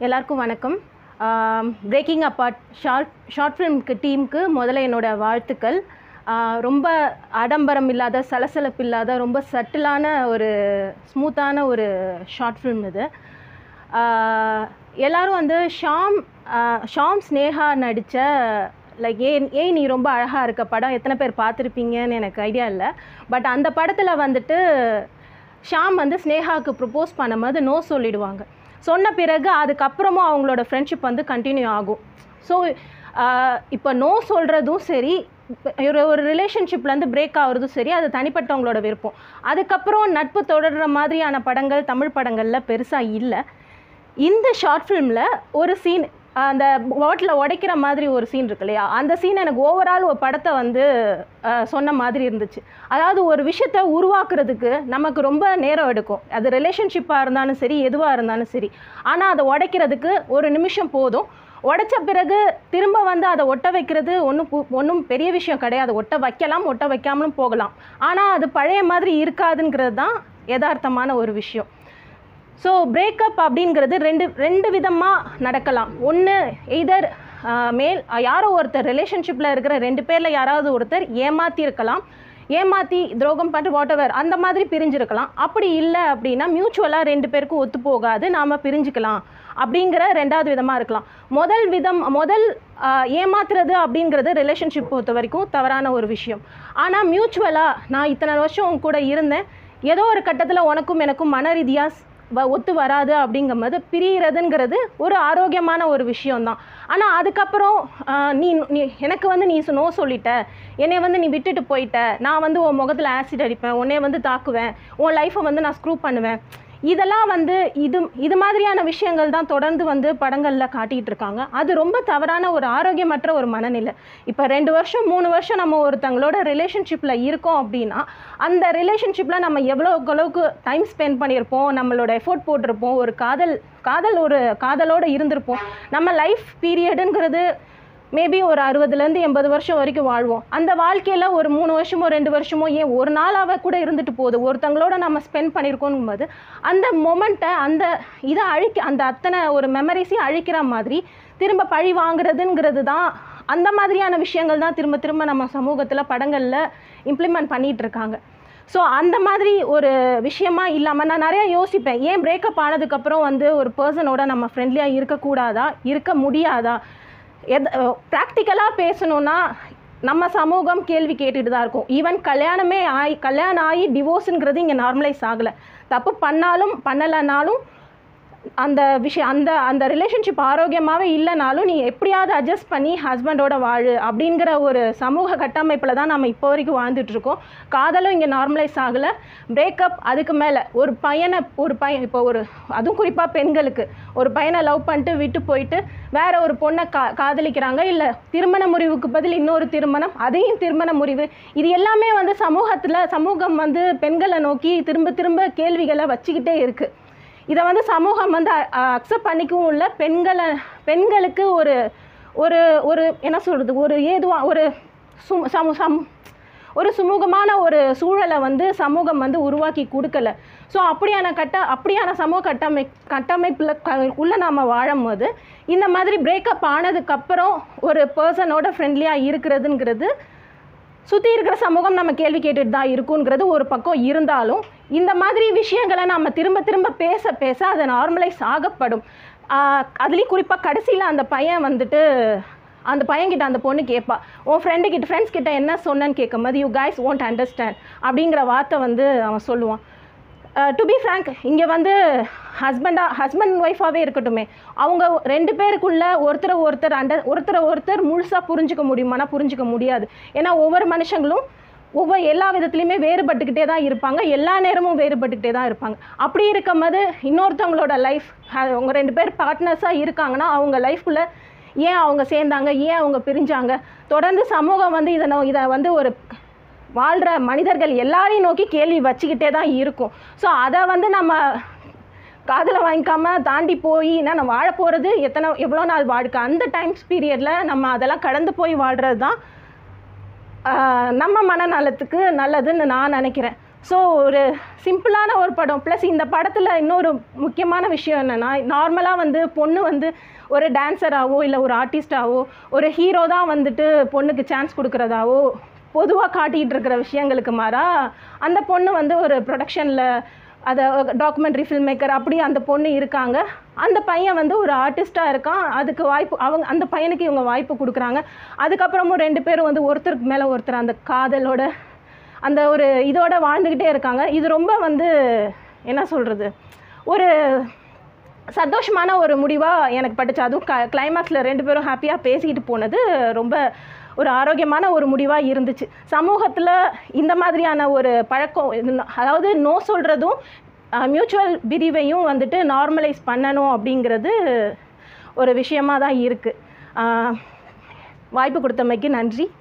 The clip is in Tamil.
எல்லாருக்கும் வணக்கம் பிரேக்கிங் அப்பார்ட் ஷார்ட் ஷார்ட் ஃபிலிம்க்கு டீமுக்கு முதல்ல என்னோட வாழ்த்துக்கள் ஆஹ் ரொம்ப ஆடம்பரம் இல்லாத சலசலப்பு இல்லாத ரொம்ப சட்டிலான ஒரு ஸ்மூத்தான ஒரு ஷார்ட் ஃபிலிம் இது ஆஹ் எல்லாரும் வந்து ஷாம் ஆஹ் ஷாம் ஸ்னேகா நடித்த லைக் ஏன் ஏன் நீ ரொம்ப அழகாக இருக்க படம் எத்தனை பேர் பார்த்துருப்பீங்கன்னு எனக்கு ஐடியா இல்லை பட் அந்த படத்தில் வந்துட்டு ஷாம் வந்து ஸ்னேகாவுக்கு ப்ரப்போஸ் பண்ணும்போது நோ சொல்லிடுவாங்க சொன்ன பிறகு அதுக்கப்புறமும் அவங்களோட ஃப்ரெண்ட்ஷிப் வந்து கண்டினியூ ஆகும் ஸோ இப்போ நோ சொல்கிறதும் சரி இப்ப ஒரு ஒரு ரிலேஷன்ஷிப்லேருந்து பிரேக் ஆகுறதும் சரி அது தனிப்பட்டவங்களோட விருப்பம் அதுக்கப்புறம் நட்பு தொடர்கிற மாதிரியான படங்கள் தமிழ் படங்களில் பெருசாக இல்லை இந்த ஷார்ட் ஃபிலிமில் ஒரு சீன் அந்த பாட்டில் உடைக்கிற மாதிரி ஒரு சீன் இருக்கு இல்லையா அந்த சீன் எனக்கு ஓவரால் ஒரு படத்தை வந்து அஹ், சொன்ன மாதிரி இருந்துச்சு அதாவது ஒரு விஷயத்தை உருவாக்குறதுக்கு நமக்கு ரொம்ப நேரம் எடுக்கும் அது ரிலேஷன்ஷிப்பாக இருந்தாலும் சரி எதுவாக இருந்தாலும் சரி ஆனால் அதை உடைக்கிறதுக்கு ஒரு நிமிஷம் போதும் உடைச்ச பிறகு திரும்ப வந்து அதை ஒட்ட வைக்கிறது ஒன்றும் ஒன்றும் பெரிய விஷயம் கிடையாது ஒட்ட வைக்கலாம் ஒட்ட வைக்காமலும் போகலாம் ஆனால் அது பழைய மாதிரி இருக்காதுங்கிறது தான் யதார்த்தமான ஒரு விஷயம் ஸோ பிரேக்கப் அப்படிங்கிறது ரெண்டு ரெண்டு விதமாக நடக்கலாம் ஒன்று எய்தர் மேல் யாரோ ஒருத்தர் ரிலேஷன்ஷிப்பில் இருக்கிற ரெண்டு பேரில் யாராவது ஒருத்தர் ஏமாற்றி இருக்கலாம் ஏமாற்றி துரோகம் பண்ணிட்டு வாட் எவர் அந்த மாதிரி பிரிஞ்சிருக்கலாம் அப்படி இல்லை அப்படின்னா மியூச்சுவலாக ரெண்டு பேருக்கும் ஒத்து போகாது நாம் பிரிஞ்சுக்கலாம் அப்படிங்கிற ரெண்டாவது விதமாக இருக்கலாம் முதல் விதம் முதல் ஆஹ், ஏமாத்துறது அப்படிங்கிறது ரிலேஷன்ஷிப் பொறுத்த வரைக்கும் தவறான ஒரு விஷயம் ஆனால் மியூச்சுவலாக நான் இத்தனை வருஷம் உன் கூட இருந்தேன் ஏதோ ஒரு கட்டத்தில் உனக்கும் எனக்கும் மன ரீதியாக வ ஒத்து வராது அப்படிங்கும்போது பிரியறதுங்கிறது ஒரு ஆரோக்கியமான ஒரு விஷயம்தான் ஆனால் அதுக்கப்புறம் ஆஹ், நீ நீ எனக்கு வந்து நீ நோ சொல்லிட்ட என்னை வந்து நீ விட்டுட்டு போயிட்ட நான் வந்து உன் முகத்தில் ஆசிட் அடிப்பேன் உன்னை வந்து தாக்குவேன் உன் லைஃப்பை வந்து நான் ஸ்க்ரூ பண்ணுவேன் இதெல்லாம் வந்து இது இது மாதிரியான விஷயங்கள் தான் தொடர்ந்து வந்து படங்களில் காட்டிகிட்டு இருக்காங்க அது ரொம்ப தவறான ஒரு ஆரோக்கியமற்ற ஒரு மனநிலை இப்போ ரெண்டு வருஷம் மூணு வருஷம் நம்ம ஒருத்தங்களோட ரிலேஷன்ஷிப்பில் இருக்கோம் அப்படின்னா அந்த ரிலேஷன்ஷிப்பில் நம்ம எவ்வளோக்கு அளவுக்கு டைம் ஸ்பெண்ட் பண்ணியிருப்போம் நம்மளோட எஃபோர்ட் போட்டிருப்போம் ஒரு காதல் காதல் ஒரு காதலோடு இருந்திருப்போம் நம்ம லைஃப் பீரியடுங்கிறது மேபி ஒரு அறுபதுலேருந்து எண்பது வருஷம் வரைக்கும் வாழ்வோம் அந்த வாழ்க்கையில் ஒரு மூணு வருஷமோ ரெண்டு வருஷமோ ஏன் ஒரு நாளாக கூட இருந்துட்டு போகுது ஒருத்தங்களோட நம்ம ஸ்பெண்ட் பண்ணியிருக்கோங்கும் போது அந்த மொமெண்ட்டை அந்த இதை அழிக்க அந்த அத்தனை ஒரு மெமரிஸையும் அழிக்கிற மாதிரி திரும்ப பழி வாங்குறதுங்கிறது தான் அந்த மாதிரியான விஷயங்கள் தான் திரும்ப திரும்ப நம்ம சமூகத்தில் படங்களில் இம்ப்ளிமெண்ட் பண்ணிகிட்டு இருக்காங்க ஸோ அந்த மாதிரி ஒரு விஷயமா இல்லாமல் நான் நிறையா யோசிப்பேன் ஏன் பிரேக்கப் ஆனதுக்கப்புறம் வந்து ஒரு பர்சனோட நம்ம ஃப்ரெண்ட்லியாக இருக்கக்கூடாதா இருக்க முடியாதா எத் ப்ராக்டிக்கலாக பேசணுன்னா நம்ம சமூகம் கேள்வி கேட்டுட்டு தான் இருக்கும் ஈவன் கல்யாணமே ஆகி கல்யாணம் ஆகி டிவோர்ஸுங்கிறது இங்கே நார்மலைஸ் ஆகலை தப்பு பண்ணாலும் பண்ணலைனாலும் அந்த விஷயம் அந்த அந்த ரிலேஷன்ஷிப் ஆரோக்கியமாகவே இல்லைனாலும் நீ எப்படியாவது அட்ஜஸ்ட் பண்ணி ஹஸ்பண்டோட வாழு அப்படிங்கிற ஒரு சமூக கட்டமைப்பில் தான் நம்ம இப்போ வரைக்கும் வாழ்ந்துட்டு இருக்கோம் காதலும் இங்கே நார்மலைஸ் ஆகலை பிரேக்கப் அதுக்கு மேலே ஒரு பையனை ஒரு பையன் இப்போ ஒரு அதுவும் குறிப்பாக பெண்களுக்கு ஒரு பையனை லவ் பண்ணிட்டு விட்டு போயிட்டு வேற ஒரு பொண்ணை கா காதலிக்கிறாங்க இல்லை திருமண முறிவுக்கு பதில் இன்னொரு திருமணம் அதையும் திருமண முறிவு இது எல்லாமே வந்து சமூகத்தில் சமூகம் வந்து பெண்களை நோக்கி திரும்ப திரும்ப கேள்விகளை வச்சுக்கிட்டே இருக்குது இதை வந்து சமூகம் வந்து அக்செப்ட் பண்ணிக்கவும் இல்லை பெண்களை பெண்களுக்கு ஒரு ஒரு ஒரு என்ன சொல்கிறது ஒரு ஏதுவாக ஒரு சு சமு சம் ஒரு சுமூகமான ஒரு சூழலை வந்து சமூகம் வந்து உருவாக்கி கொடுக்கல ஸோ அப்படியான கட்ட அப்படியான சமூக கட்டமை கட்டமைப்பில் க உள்ள நாம் வாழும்போது இந்த மாதிரி பிரேக்கப் ஆனதுக்கப்புறம் ஒரு பர்சனோட ஃப்ரெண்ட்லியாக இருக்கிறதுங்கிறது சுற்றி இருக்கிற சமூகம் நம்ம கேள்வி கேட்டுட்டு தான் இருக்குங்கிறது ஒரு பக்கம் இருந்தாலும் இந்த மாதிரி விஷயங்களை நம்ம திரும்ப திரும்ப பேச பேச அது நார்மலைஸ் ஆகப்படும் ஆஹ் அதுலேயும் குறிப்பாக கடைசியில் அந்த பையன் வந்துட்டு அந்த பையன்கிட்ட அந்த பொண்ணு கேட்பா உன் ஃப்ரெண்டு கிட்ட ஃப்ரெண்ட்ஸ் கிட்ட என்ன சொன்னேன்னு கேட்கும்போது யூ கைஸ் won't அண்டர்ஸ்டாண்ட் அப்படிங்கிற வார்த்தை வந்து அவன் சொல்லுவான் டு பி ஃப்ரேங்க் இங்கே வந்து ஹஸ்பண்டாக ஹஸ்பண்ட் ஒய்ஃபாகவே இருக்கட்டுமே அவங்க ரெண்டு பேருக்குள்ள ஒருத்தரை ஒருத்தர் அண்டர் ஒருத்தரை ஒருத்தர் முழுசாக புரிஞ்சுக்க முடியுமானா புரிஞ்சுக்க முடியாது ஏன்னா ஒவ்வொரு மனுஷங்களும் ஒவ்வொரு எல்லா விதத்துலையுமே வேறுபட்டுக்கிட்டே தான் இருப்பாங்க எல்லா நேரமும் வேறுபட்டுக்கிட்டே தான் இருப்பாங்க அப்படி இருக்கும்போது இன்னொருத்தவங்களோட லைஃப் அவங்க ரெண்டு பேர் பார்ட்னர்ஸாக இருக்காங்கன்னா அவங்க லைஃப்குள்ளே ஏன் அவங்க சேர்ந்தாங்க ஏன் அவங்க பிரிஞ்சாங்க தொடர்ந்து சமூகம் வந்து இதை நோ- இதை வந்து ஒரு வாழ்கிற மனிதர்கள் எல்லாரையும் நோக்கி கேள்வி வச்சுக்கிட்டே தான் இருக்கும் ஸோ அதை வந்து நம்ம காதில் வாங்கிக்காம தாண்டி போய் என்ன நம்ம வாழ போகிறது எத்தனை எவ்வளோ நாள் வாழ்க்கை அந்த டைம்ஸ் பீரியடில் நம்ம அதெல்லாம் கடந்து போய் வாழ்கிறது தான் ஆஹ், நம்ம மனநலத்துக்கு நல்லதுன்னு நான் நினைக்கிறேன் ஸோ ஒரு சிம்பிளான ஒரு படம் ப்ளஸ் இந்த படத்தில் இன்னொரு முக்கியமான விஷயம் என்னென்னா நார்மலாக வந்து பொண்ணு வந்து ஒரு டான்ஸராகவோ இல்லை ஒரு ஆர்டிஸ்டாவோ ஒரு ஹீரோ தான் வந்துட்டு பொண்ணுக்கு சான்ஸ் கொடுக்குறதாவோ பொதுவாக காட்டிகிட்டு இருக்கிற விஷயங்களுக்கு மாறா அந்த பொண்ணு வந்து ஒரு ப்ரொடக்ஷனில் அதை டாக்குமெண்ட்ரி ஃபில்ம் மேக்கர் அப்படி அந்த பொண்ணு இருக்காங்க அந்த பையன் வந்து ஒரு ஆர்டிஸ்ட்டாக இருக்கான் அதுக்கு வாய்ப்பு அவங்க அந்த பையனுக்கு இவங்க வாய்ப்பு கொடுக்குறாங்க அதுக்கப்புறமும் ரெண்டு பேரும் வந்து ஒருத்தருக்கு மேலே ஒருத்தர் அந்த காதலோட அந்த ஒரு இதோட வாழ்ந்துக்கிட்டே இருக்காங்க இது ரொம்ப வந்து என்ன சொல்கிறது ஒரு சந்தோஷமான ஒரு முடிவாக எனக்கு பட்டுச்சு அதுவும் க கிளைமேக்ஸில் ரெண்டு பேரும் ஹாப்பியாக பேசிக்கிட்டு போனது ரொம்ப ஒரு ஆரோக்கியமான ஒரு முடிவாக இருந்துச்சு சமூகத்தில் இந்த மாதிரியான ஒரு பழக்கம் இது ந- அதாவது நோ சொல்கிறதும் மியூச்சுவல் பிரிவையும் வந்துட்டு நார்மலைஸ் பண்ணணும் அப்படிங்கிறது ஒரு விஷயமாக தான் இருக்குது வாய்ப்பு கொடுத்தமைக்கு நன்றி